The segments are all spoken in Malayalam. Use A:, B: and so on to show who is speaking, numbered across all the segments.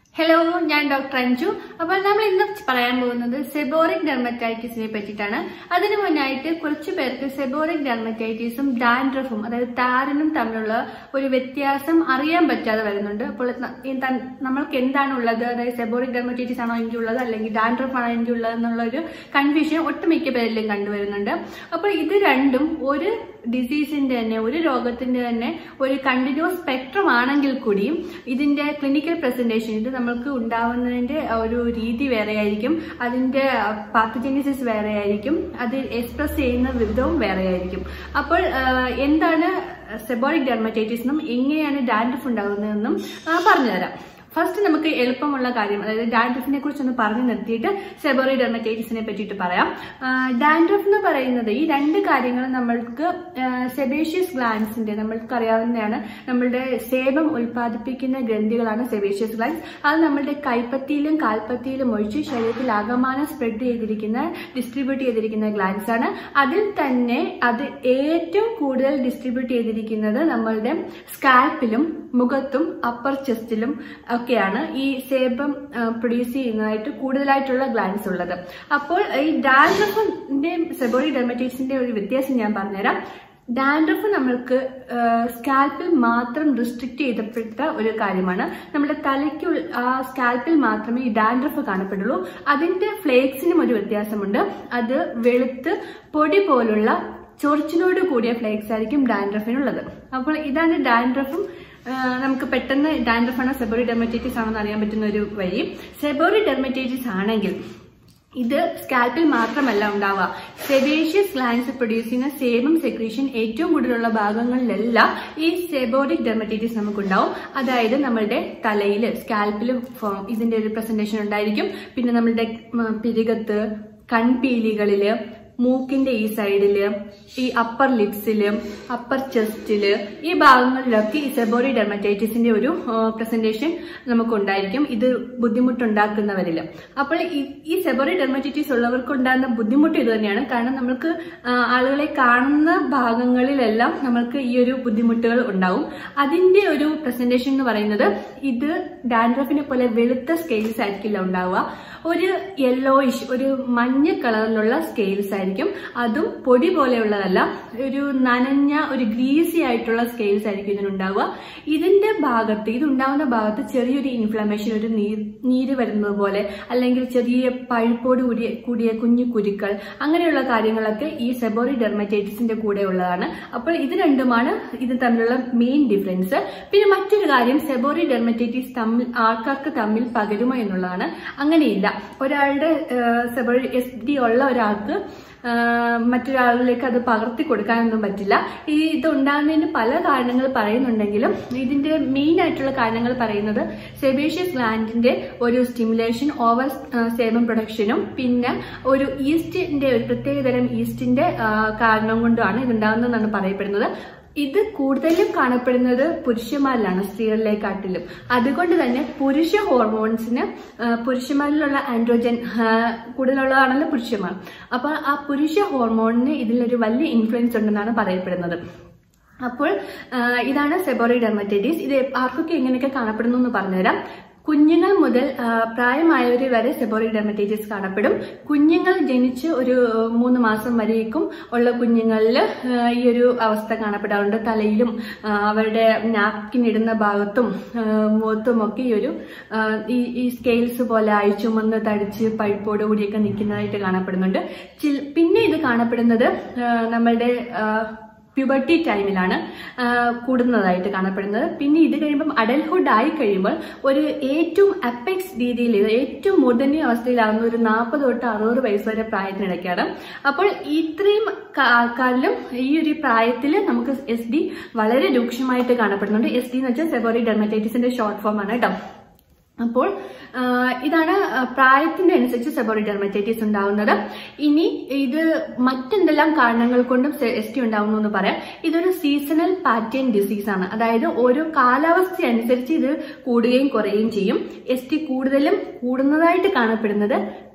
A: ഹലോ ഞാൻ ഡോക്ടർ അഞ്ജു അപ്പോൾ നമ്മൾ ഇന്ന് പറയാൻ പോകുന്നത് സെബോറിക് ഡെർമറ്റൈറ്റിസിനെ പറ്റിയിട്ടാണ് അതിനു മുന്നായിട്ട് കുറച്ച് പേർക്ക് സെബോറിക് ഡെർമറ്റൈറ്റിസും ഡാൻഡ്രഫും അതായത് താരനും തമ്മിലുള്ള ഒരു വ്യത്യാസം അറിയാൻ പറ്റാതെ വരുന്നുണ്ട് അപ്പോൾ ന- ഈ ത- നമ്മൾക്ക് എന്താണ് ഉള്ളത് അതായത് സെബോറിക് ഡെർമറ്റൈറ്റിസ് ആണോ എനിക്കുള്ളത് അല്ലെങ്കിൽ ഡാൻഡ്രഫ് ആണോ എനിക്കുള്ളത് എന്നുള്ള ഒരു കൺഫ്യൂഷൻ ഒട്ടുമിക്ക പേരിലും കണ്ടുവരുന്നുണ്ട് അപ്പോൾ ഇത് രണ്ടും ഒരു ഡിസീസിന്റെ തന്നെ ഒരു രോഗത്തിന്റെ തന്നെ ഒരു കണ്ടിന്യൂസ് സ്പെക്ട്രം ആണെങ്കിൽ കൂടിയും ഇതിന്റെ ക്ലിനിക്കൽ പ്രസന്റേഷൻ ഇത് നമ്മൾക്ക് ഉണ്ടാവുന്നതിന്റെ ഒരു രീതി വേറെ ആയിരിക്കും അതിന്റെ പാത്തജനിസിസ് വേറെ ആയിരിക്കും അത് എക്സ്പ്രസ് ചെയ്യുന്ന വിധവും വേറെ ആയിരിക്കും അപ്പോൾ ആ, എന്താണ് സെബോറിക് ഡെർമറ്റൈറ്റിസ് എന്നും എങ്ങനെയാണ് ഡാൻഡ്രഫ് ഉണ്ടാകുന്നതെന്നും ആ, പറഞ്ഞുതരാം ഫസ്റ്റ് നമുക്ക് എളുപ്പമുള്ള കാര്യം അതായത് ഡാൻഡ്രഫിനെ കുറിച്ചൊന്ന് പറഞ്ഞു നിർത്തിയിട്ട് സെബോറി ഡെർമറ്റൈറ്റിസിനെ പറ്റിയിട്ട് പറയാം ഡാൻഡ്രഫ് എന്ന് പറയുന്നത് ഈ രണ്ട് കാര്യങ്ങൾ നമ്മൾക്ക് സെബേഷ്യസ് ഗ്ലാൻസിന്റെ നമ്മൾക്ക് അറിയാവുന്നതാണ് നമ്മളുടെ സേബം ഉൽപ്പാദിപ്പിക്കുന്ന ഗ്രന്ഥികളാണ് സെബേഷ്യസ് ഗ്ലാൻസ് അത് നമ്മളുടെ കൈപ്പത്തിയിലും കാൽപ്പത്തിയിലും ഒഴിച്ച് ശരീരത്തിൽ ആകമാനം സ്പ്രെഡ് ചെയ്തിരിക്കുന്ന ഡിസ്ട്രിബ്യൂട്ട് ചെയ്തിരിക്കുന്ന ഗ്ലാൻസ് ആണ് അതിൽ തന്നെ അത് ഏറ്റവും കൂടുതൽ ഡിസ്ട്രിബ്യൂട്ട് ചെയ്തിരിക്കുന്നത് നമ്മളുടെ സ്കാൽപ്പിലും മുഖത്തും അപ്പർ ചെസ്റ്റിലും ഒക്കെയാണ് ഈ സേബം പ്രൊഡ്യൂസ് ചെയ്യുന്നതായിട്ട് കൂടുതലായിട്ടുള്ള ഗ്ലാൻസ് ഉള്ളത് അപ്പോൾ ഈ ഡാൻഡ്രഫിന്റെയും സെബോറി ഡെർമറ്റൈറ്റിസിന്റെ ഒരു വ്യത്യാസം ഞാൻ പറഞ്ഞുതരാം ഡാൻഡ്രഫ് നമ്മൾക്ക് സ്കാൽപ്പിൽ മാത്രം റിസ്ട്രിക്ട് ചെയ്തപ്പെട്ട ഒരു കാര്യമാണ് നമ്മുടെ തലയ്ക്ക് ഉൾ- ആ സ്കാൽപ്പിൽ മാത്രമേ ഈ ഡാൻഡ്രഫ് കാണപ്പെടുള്ളൂ അതിന്റെ ഫ്ലേക്സിനും ഒരു വ്യത്യാസമുണ്ട് അത് വെളുത്ത് പൊടി പോലുള്ള ചൊറിച്ചിലോട് കൂടിയ ഫ്ലേക്സ് ആയിരിക്കും ഡാൻഡ്രഫിനുള്ളത് അപ്പോൾ ഇതാണ് ഡാൻഡ്രഫും ആ, നമുക്ക് പെട്ടെന്ന് ഡാൻഡ്രഫ് ആണോ സെബോറി ഡെർമറ്റൈറ്റിസ് ആണോ എന്ന് അറിയാൻ പറ്റുന്ന ഒരു വഴി സെബോറി ഡെർമറ്റൈറ്റിസ് ആണെങ്കിൽ ഇത് സ്കാൽപ്പിൽ മാത്രമല്ല ഉണ്ടാവുക സെബേഷ്യസ് ഗ്ലാൻസ് പ്രൊഡ്യൂസ് ചെയ്യുന്ന സേബം സെക്രീഷൻ ഏറ്റവും കൂടുതലുള്ള ഭാഗങ്ങളിലെല്ലാം ഈ സെബോറിക് ഡെർമറ്റൈറ്റിസ് നമുക്കുണ്ടാവും അതായത് നമ്മളുടെ തലയിൽ സ്കാൽപ്പിൽ ഇതിന്റെ ഒരു പ്രസന്റേഷൻ ഉണ്ടായിരിക്കും പിന്നെ നമ്മളുടെ ഉം, പിരികത്ത് കൺപീലികളില് മൂക്കിന്റെ ഈ സൈഡില് ഈ അപ്പർ ലിപ്സില് അപ്പർ ചെസ്റ്റില് ഈ ഭാഗങ്ങളിലൊക്കെ ഈ സെബോറി ഡെർമറ്റൈറ്റിസിന്റെ ഒരു പ്രസന്റേഷൻ നമുക്കുണ്ടായിരിക്കും ഇത് ബുദ്ധിമുട്ടുണ്ടാക്കുന്നവരിൽ അപ്പോൾ ഈ- ഈ സെബോറി ഡെർമറ്റൈറ്റിസ് ഉള്ളവർക്ക് ഉണ്ടാകുന്ന ബുദ്ധിമുട്ട് ഇത് തന്നെയാണ് കാരണം നമുക്ക് ആ, ആളുകളെ കാണുന്ന ഭാഗങ്ങളിലെല്ലാം നമ്മൾക്ക് ഈ ഒരു ബുദ്ധിമുട്ടുകൾ ഉണ്ടാവും അതിന്റെ ഒരു പ്രസന്റേഷൻ എന്ന് പറയുന്നത് ഇത് ഡാൻഡ്രഫിനെ പോലെ വെളുത്ത സ്കെയിൽസ് ആയിരിക്കില്ല ഉണ്ടാവുക ഒരു യെല്ലോയിഷ് ഒരു മഞ്ഞ കളറിലുള്ള സ്കെയിൽസ് ആയിരിക്കും അതും പൊടി പോലെയുള്ളതല്ല ഒരു നനഞ്ഞ ഒരു ഗ്രീസി ആയിട്ടുള്ള സ്കെയിൽസ് ആയിരിക്കും ഇതിനുണ്ടാവുക ഇതിന്റെ ഭാഗത്ത് ഇതുണ്ടാവുന്ന ഭാഗത്ത് ചെറിയൊരു ഇൻഫ്ലമേഷൻ ഒരു നീർ നീര് വരുന്നത് പോലെ അല്ലെങ്കിൽ ചെറിയ പഴുപ്പോട് കൂടിയ കൂടിയ കുഞ്ഞു കുരുക്കൾ അങ്ങനെയുള്ള കാര്യങ്ങളൊക്കെ ഈ സെബോറി ഡെർമറ്റൈറ്റിസിന്റെ കൂടെ ഉള്ളതാണ് അപ്പോൾ ഇത് രണ്ടുമാണ് ഇത് തമ്മിലുള്ള മെയിൻ ഡിഫറൻസ് പിന്നെ മറ്റൊരു കാര്യം സെബോറി ഡെർമറ്റൈറ്റിസ് തമ്മിൽ ആൾക്കാർക്ക് തമ്മിൽ പകരുമോ എന്നുള്ളതാണ് അങ്ങനെയില്ല ഒരാളുടെ സെബോറി എസ് ഡി ഉള്ള ഒരാൾക്ക് ആ, മറ്റൊരാളിലേക്ക് അത് പകർത്തി കൊടുക്കാനൊന്നും പറ്റില്ല ഈ ഇത് ഉണ്ടാകുന്നതിന് പല കാരണങ്ങൾ പറയുന്നുണ്ടെങ്കിലും ഇതിന്റെ മെയിൻ ആയിട്ടുള്ള കാരണങ്ങൾ പറയുന്നത് സെബേഷ്യസ് ഗ്ലാൻഡിന്റെ ഒരു സ്റ്റിമുലേഷൻ ഓവർ സേബം പ്രൊഡക്ഷനും പിന്നെ ഒരു ഈസ്റ്റിന്റെ ഒരു പ്രത്യേകതരം ഈസ്റ്റിന്റെ ആ, കാരണം കൊണ്ടാണ് ഇതുണ്ടാകുന്നതെന്നാണ് പറയപ്പെടുന്നത് ഇത് കൂടുതലും കാണപ്പെടുന്നത് പുരുഷന്മാരിലാണ് സ്ത്രീകളിലേക്കാട്ടിലും അതുകൊണ്ട് തന്നെ പുരുഷ ഹോർമോൺസിന് ആ, പുരുഷന്മാരിലുള്ള ആൻഡ്രോജൻ ആ, കൂടുതലുള്ളതാണല്ലോ പുരുഷന്മാർ അപ്പൊ ആ പുരുഷ ഹോർമോണിന് ഇതിലൊരു വലിയ ഇൻഫ്ലുവൻസ് ഉണ്ടെന്നാണ് പറയപ്പെടുന്നത് അപ്പോൾ ആ, ഇതാണ് സെബോറി ഡെർമറ്റൈറ്റിസ് ഇത് ആർക്കൊക്കെ എങ്ങനെയൊക്കെ കാണപ്പെടുന്നു എന്ന് പറഞ്ഞുതരാം കുഞ്ഞുങ്ങൾ മുതൽ ആ, പ്രായമായവർ വരെ സെബോറിക് ഡെർമറ്റൈറ്റിസ് കാണപ്പെടും കുഞ്ഞുങ്ങൾ ജനിച്ച് ഒരു മൂന്ന് മാസം വരേക്കും ഉള്ള കുഞ്ഞുങ്ങളിൽ ഈ ഒരു അവസ്ഥ കാണപ്പെടാറുണ്ട് തലയിലും ആ, അവരുടെ നാപ്കിൻ ഇടുന്ന ഭാഗത്തും ആ, മുഖത്തും ഒക്കെ ഈ ഒരു ആ, ഈ ഈ സ്കെയിൽസ് പോലെ അഴിച്ചുമന്ന് തടിച്ച് പഴുപ്പോട് കൂടിയൊക്കെ നിൽക്കുന്നതായിട്ട് കാണപ്പെടുന്നുണ്ട് ചിൽ- പിന്നെ ഇത് കാണപ്പെടുന്നത് ആ, നമ്മളുടെ ആ, പ്യൂബർട്ടി ടൈമിലാണ് ആ, കൂടുന്നതായിട്ട് കാണപ്പെടുന്നത് പിന്നെ ഇത് കഴിയുമ്പം അഡൽഹുഡ് ആയി കഴിയുമ്പോൾ ഒരു ഏറ്റവും അപ്പെക്സ് രീതിയിൽ ഏറ്റവും മൂർധന്യ അവസ്ഥയിലാവുന്ന ഒരു നാൽപ്പത് തൊട്ട് അറുപത് വയസ്സ് വരെ പ്രായത്തിനിടയ്ക്കാണ് അപ്പോൾ ഇത്രയും കാ- കാലം ഈ ഒരു പ്രായത്തിൽ നമുക്ക് എസ് ഡി വളരെ രൂക്ഷമായിട്ട് കാണപ്പെടുന്നുണ്ട് എസ് ഡി എന്ന് വെച്ചാൽ സെബോറി ഡെർമറ്റൈറ്റിസിന്റെ ഷോർട്ട് ഫോം ആണ് കേട്ടോ അപ്പോൾ ആ, ഇതാണ് ആ, പ്രായത്തിന്റെ അനുസരിച്ച് സെബോറി ഡെർമറ്റൈറ്റിസ് ഉണ്ടാവുന്നത് ഇനി ഇത് മറ്റെന്തെല്ലാം കാരണങ്ങൾ കൊണ്ടും എസ് ടി ഉണ്ടാവുന്നു എന്ന് പറയാം ഇതൊരു സീസണൽ പാറ്റേൺ ഡിസീസ് ആണ് അതായത് ഓരോ കാലാവസ്ഥ അനുസരിച്ച് ഇത് കൂടുകയും കുറയുകയും ചെയ്യും എസ് ടി കൂടുതലും കൂടുന്നതായിട്ട് കാണപ്പെടുന്നത്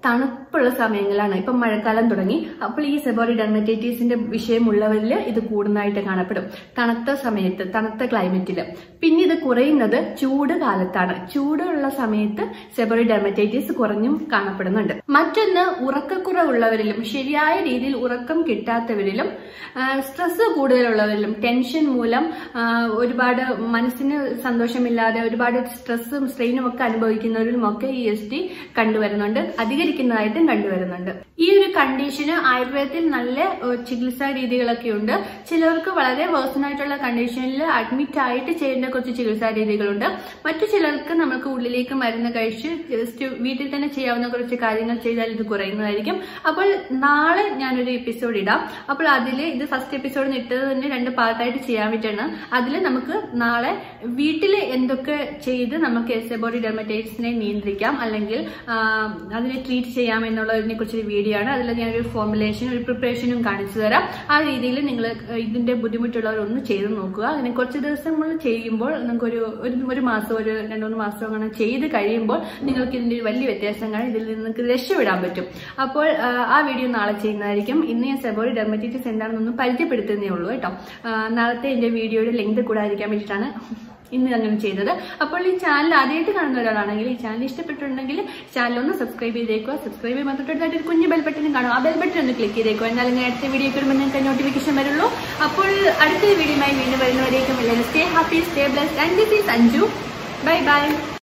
A: തണുപ്പുള്ള സമയങ്ങളാണ് ഇപ്പം മഴക്കാലം തുടങ്ങി അപ്പോൾ ഈ സെബോറി ഡെർമറ്റൈറ്റീസിന്റെ വിഷയമുള്ളവരിൽ ഇത് കൂടുന്നതായിട്ട് കാണപ്പെടും തണുത്ത സമയത്ത് തണുത്ത ക്ലൈമറ്റിൽ പിന്നെ ഇത് കുറയുന്നത് ചൂട് കാലത്താണ് ചൂടുള്ള സമയത്ത് സെബോറി ഡെർമറ്റൈറ്റിസ് കുറഞ്ഞും കാണപ്പെടുന്നുണ്ട് മറ്റൊന്ന് ഉറക്കക്കുറവുള്ളവരിലും ശരിയായ രീതിയിൽ ഉറക്കം കിട്ടാത്തവരിലും സ്ട്രെസ് കൂടുതലുള്ളവരിലും ടെൻഷൻ മൂലം ആ, ഒരുപാട് മനസ്സിന് സന്തോഷമില്ലാതെ ഒരുപാട് സ്ട്രെസ്സും സ്ട്രെയിനും ഒക്കെ അനുഭവിക്കുന്നവരിലും ഒക്കെ ഈ എസ് ടി കണ്ടുവരുന്നുണ്ട് അധികരിക്കുന്നതായിട്ടും കണ്ടുവരുന്നുണ്ട് ഈ ഒരു കണ്ടീഷന് ആയുർവേദത്തിൽ നല്ല ഏഹ്, ചികിത്സാ രീതികളൊക്കെ ഉണ്ട് ചിലർക്ക് വളരെ വേഴ്സൺ ആയിട്ടുള്ള കണ്ടീഷനിൽ അഡ്മിറ്റ് ആയിട്ട് ചെയ്യേണ്ട കുറച്ച് ചികിത്സാ രീതികളുണ്ട് മറ്റു ചിലർക്ക് നമുക്ക് ഉള്ളിലേക്ക് മരുന്ന് കഴിച്ച് ജസ്റ്റ് വീട്ടിൽ തന്നെ ചെയ്യാവുന്ന കുറച്ച് കാര്യങ്ങൾ ചെയ്താൽ ഇത് കുറയുന്നതായിരിക്കും അപ്പോൾ നാളെ ഞാനൊരു എപ്പിസോഡ് ഇടാം അപ്പോൾ അതിൽ ഇത് ഫസ്റ്റ് എപ്പിസോഡ് ഇട്ടത് തന്നെ രണ്ട് പാർട്ടായിട്ട് ചെയ്യാൻ വേണ്ടിയിട്ടാണ് അതിൽ നമുക്ക് നാളെ വീട്ടിൽ എന്തൊക്കെ ചെയ്ത് നമുക്ക് എസബോഡി ഡെർമറ്റൈറ്റിസിനെ നിയന്ത്രിക്കാം അല്ലെങ്കിൽ ആ, അതിനെ ട്രീറ്റ് ചെയ്യാം എന്നുള്ളതിനെ കുറിച്ചൊരു വീഡിയോ ആണ് അതിൽ ഞാനൊരു ഫോർമുലേഷൻ ഒരു പ്രിപ്പറേഷനും കാണിച്ചു തരാം ആ രീതിയിൽ നിങ്ങൾ ഇതിന്റെ ബുദ്ധിമുട്ടുള്ളവർ ഒന്ന് ചെയ്ത് നോക്കുക അതിനെ കുറച്ച് ദിവസങ്ങൾ ചെയ്യുമ്പോൾ നമുക്കൊരു ഒരു ഒരു മാസം ഒരു രണ്ട് മൂന്ന് മാസം അങ്ങനെ ചെയ്ത് കഴിയുമ്പോൾ നിങ്ങൾക്ക് ഇതിന്റെ ഒരു വലിയ വ്യത്യാസം കാണും ഇതിൽ നിന്ന് നിങ്ങൾക്ക് രക്ഷപ്പെടാൻ പറ്റും അപ്പോൾ ആ, ആ വീഡിയോ നാളെ ചെയ്യുന്നതായിരിക്കും ഇന്ന് ഞാൻ സെബോറി ഡെർമറ്റൈറ്റിസ് എന്താണെന്നൊന്ന് പരിചയപ്പെടുത്തുന്നേ ഉള്ളൂ കേട്ടോ ആ, നാളത്തെ എന്റെ വീഡിയോയുടെ ലെങ്ത് കൂടാതിരിക്കാൻ വേണ്ടിയിട്ടാണ് ഇന്ന് അങ്ങനെ ചെയ്തത് അപ്പോൾ ഈ ചാനൽ ആദ്യമായിട്ട് കാണുന്ന ഒരാളാണെങ്കിൽ ഈ ചാനൽ ഇഷ്ടപ്പെട്ടിട്ടുണ്ടെങ്കിൽ ചാനൽ ഒന്ന് സബ്സ്ക്രൈബ് ചെയ്തേക്കുക സബ്സ്ക്രൈബ് ചെയ്യുമ്പോൾ തൊട്ടടുത്തായിട്ട് ഒരു കുഞ്ഞു ബെൽ ബട്ടൺ കാണും ആ ബെൽ ബട്ടൺ ഒന്ന് ക്ലിക്ക് ചെയ്തേക്കുക എന്നാലും ഞാൻ അടുത്ത വീഡിയോ വരുമ്പോൾ നിങ്ങൾക്ക് നോട്ടിഫിക്കേഷൻ വരുള്ളൂ അപ്പോൾ അടുത്ത വീഡിയോയുമായി വീണ്ടും വരുന്നവരേക്കും എല്ലാവരും stay happy stay bless and this is Anju bye by